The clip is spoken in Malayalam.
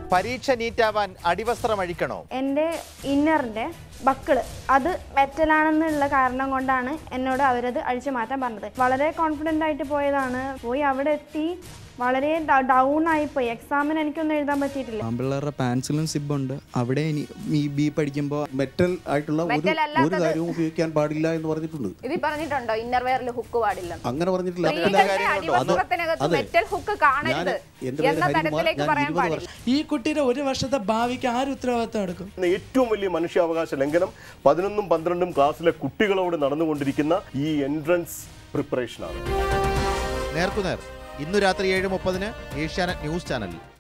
പരീക്ഷ നീറ്റാവാൻ അടിവസ്ത്രം അഴിക്കണോ എൻ്റെ ഇന്നറിൻ്റെ ബക്കിള് അത് മെറ്റലാണെന്നുള്ള കാരണം കൊണ്ടാണ് എന്നോട് അവരത് അഴിച്ചു മാറ്റാൻ പറഞ്ഞത് വളരെ കോൺഫിഡൻ്റ് ആയിട്ട് പോയതാണ് പോയി അവിടെ എത്തി വളരെ ഡൗൺ ആയിപ്പോയി എക്സാമിന് എനിക്കൊന്നും എഴുതാൻ പറ്റിയിട്ടില്ല ആമ്പിള്ളേരുടെ പാൻസിലും സിബുണ്ട് അവിടെ ഇനി ഈ ബി പഠിക്കുമ്പോൾ മെറ്റൽ ആയിട്ടുള്ള ഒരു മെറ്റൽ ഒരു അല്ലാത്തത് കാര്യവും ഉപയോഗിക്കാൻ പാടില്ല എന്ന് പറഞ്ഞിട്ടുണ്ട് ഇതിൽ പറഞ്ഞിട്ടുണ്ടോ ഇന്നർ വെയറിൽ ഹുക്ക് പാടില്ലെന്ന് അങ്ങനെ പറഞ്ഞിട്ടില്ല സ്ത്രീകളുടെ കാര്യങ്ങളുണ്ടോ? അടിവസ്ത്രത്തിനകത്ത് അതെ. മെറ്റൽ ഹുക്ക് കാണരുത് ഞാൻ- എൻ്റെ പേര് എന്ന ഹരികുമാർ. തരത്തിലേക്ക് ഞാൻ പറയാൻ ഇരുപത് പാടില്ല വർഷം ഈ കുട്ടിയുടെ ഒരു വർഷത്തെ ഭാവിക്ക് ആര് ഉത്തരവാദിത്തം എടുക്കും ഇന്ന് ഏറ്റവും വലിയ മനുഷ്യാവകാശ ലംഘനം പതിനൊന്നും പന്ത്രണ്ടും ക്ലാസ്സിലെ കുട്ടികളോട് നടന്നുകൊണ്ടിരിക്കുന്ന ഈ എൻട്രൻസ് പ്രിപ്പറേഷനാണ് നേർക്കുനേർ ഇന്നു രാത്രി ഏഴ് മുപ്പതിന് ഏഷ്യാനെറ്റ് ന്യൂസ് ചാനലിൽ